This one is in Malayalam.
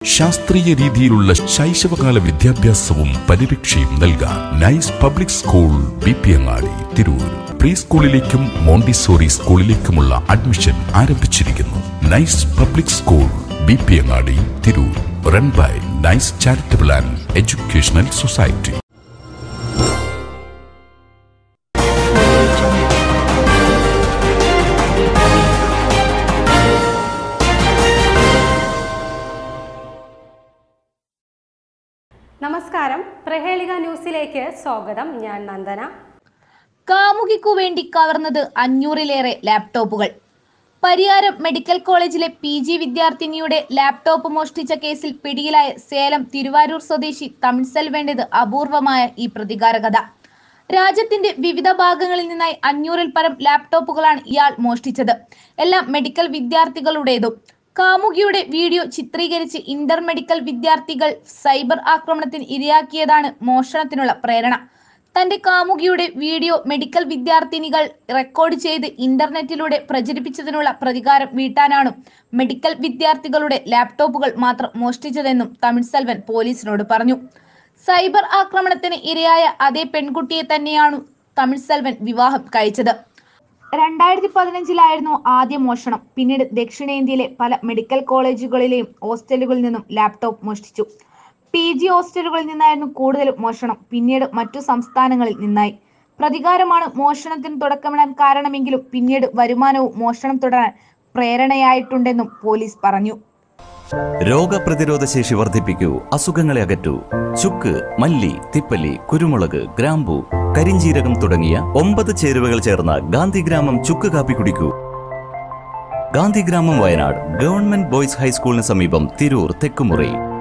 ശാസ്ത്രീയ രീതിയിലുള്ള ശൈശവകാല വിദ്യാഭ്യാസവും പരിരക്ഷയും നൽകാൻ Nice Public School B P Angadi Tirur pre സ്കൂളിലേക്കും മോണ്ടിസോറി സ്കൂളിലേക്കുമുള്ള അഡ്മിഷൻ ആരംഭിച്ചിരിക്കുന്നു Nice Public School B P Angadi Tirur run by Nice charitable and educational society നമസ്കാരം പ്രഹേളിക ന്യൂസിലേക്ക് സ്വാഗതം ഞാൻ നന്ദന കാമുകിക്കു വേണ്ടി കവർന്നത് അഞ്ഞൂറിലേറെ ലാപ്ടോപ്പുകൾ പരിയാരം മെഡിക്കൽ കോളേജിലെ പി ജി വിദ്യാർത്ഥിനിയുടെ ലാപ്ടോപ്പ് മോഷ്ടിച്ച കേസിൽ പിടിയിലായ സേലം തിരുവാരൂർ സ്വദേശി തമിഴ് സെൽവേണ്ടത് അപൂർവമായ ഈ പ്രതികാര കഥ രാജ്യത്തിന്റെ വിവിധ ഭാഗങ്ങളിൽ നിന്നായി അഞ്ഞൂറിൽ പരം ലാപ്ടോപ്പുകളാണ് ഇയാൾ മോഷ്ടിച്ചത് എല്ലാം മെഡിക്കൽ വിദ്യാർത്ഥികളുടേതും കാമുകിയുടെ വീഡിയോ ചിത്രീകരിച്ച് ഇന്റർ മെഡിക്കൽ വിദ്യാർത്ഥികൾ സൈബർ ആക്രമണത്തിന് ഇരയാക്കിയതാണ് മോഷണത്തിനുള്ള പ്രേരണ തന്റെ കാമുകിയുടെ വീഡിയോ മെഡിക്കൽ വിദ്യാർത്ഥിനികൾ റെക്കോർഡ് ചെയ്ത് ഇന്റർനെറ്റിലൂടെ പ്രചരിപ്പിച്ചതിനുള്ള പ്രതികാരം വീട്ടാനാണ് മെഡിക്കൽ വിദ്യാർത്ഥികളുടെ ലാപ്ടോപ്പുകൾ മാത്രം മോഷ്ടിച്ചതെന്നും തമിഴ് സെൽവൻ പോലീസിനോട് പറഞ്ഞു സൈബർ ആക്രമണത്തിന് ഇരയായ അതേ പെൺകുട്ടിയെ തന്നെയാണ് തമിഴ് സെൽവൻ വിവാഹം കഴിച്ചത് രണ്ടായിരത്തി പതിനഞ്ചിലായിരുന്നു ആദ്യ മോഷണം പിന്നീട് ദക്ഷിണേന്ത്യയിലെ പല മെഡിക്കൽ കോളേജുകളിലെയും ഹോസ്റ്റലുകളിൽ നിന്നും ലാപ്ടോപ്പ് മോഷ്ടിച്ചു പി ജി ഹോസ്റ്റലുകളിൽ നിന്നായിരുന്നു കൂടുതലും മോഷണം പിന്നീട് മറ്റു സംസ്ഥാനങ്ങളിൽ നിന്നായി പ്രതികാരമാണ് മോഷണത്തിന് തുടക്കമിടാൻ കാരണമെങ്കിലും പിന്നീട് വരുമാനവും മോഷണം തുടരാൻ പ്രേരണയായിട്ടുണ്ടെന്നും പോലീസ് പറഞ്ഞു രോഗപ്രതിരോധ ശേഷി വർദ്ധിപ്പിക്കൂ അസുഖങ്ങളെ അകറ്റൂ ചുക്ക് മല്ലി തിപ്പല്ലി കുരുമുളക് ഗ്രാമ്പു കരിഞ്ചീരകം തുടങ്ങിയ ഒമ്പത് ചേരുവകൾ ചേർന്ന ഗാന്ധിഗ്രാമം ചുക്ക് കാപ്പി കുടിക്കൂ ഗാന്ധിഗ്രാമം വയനാട് ഗവൺമെന്റ് ബോയ്സ് ഹൈസ്കൂളിന് സമീപം തിരൂർ തെക്കുമുറി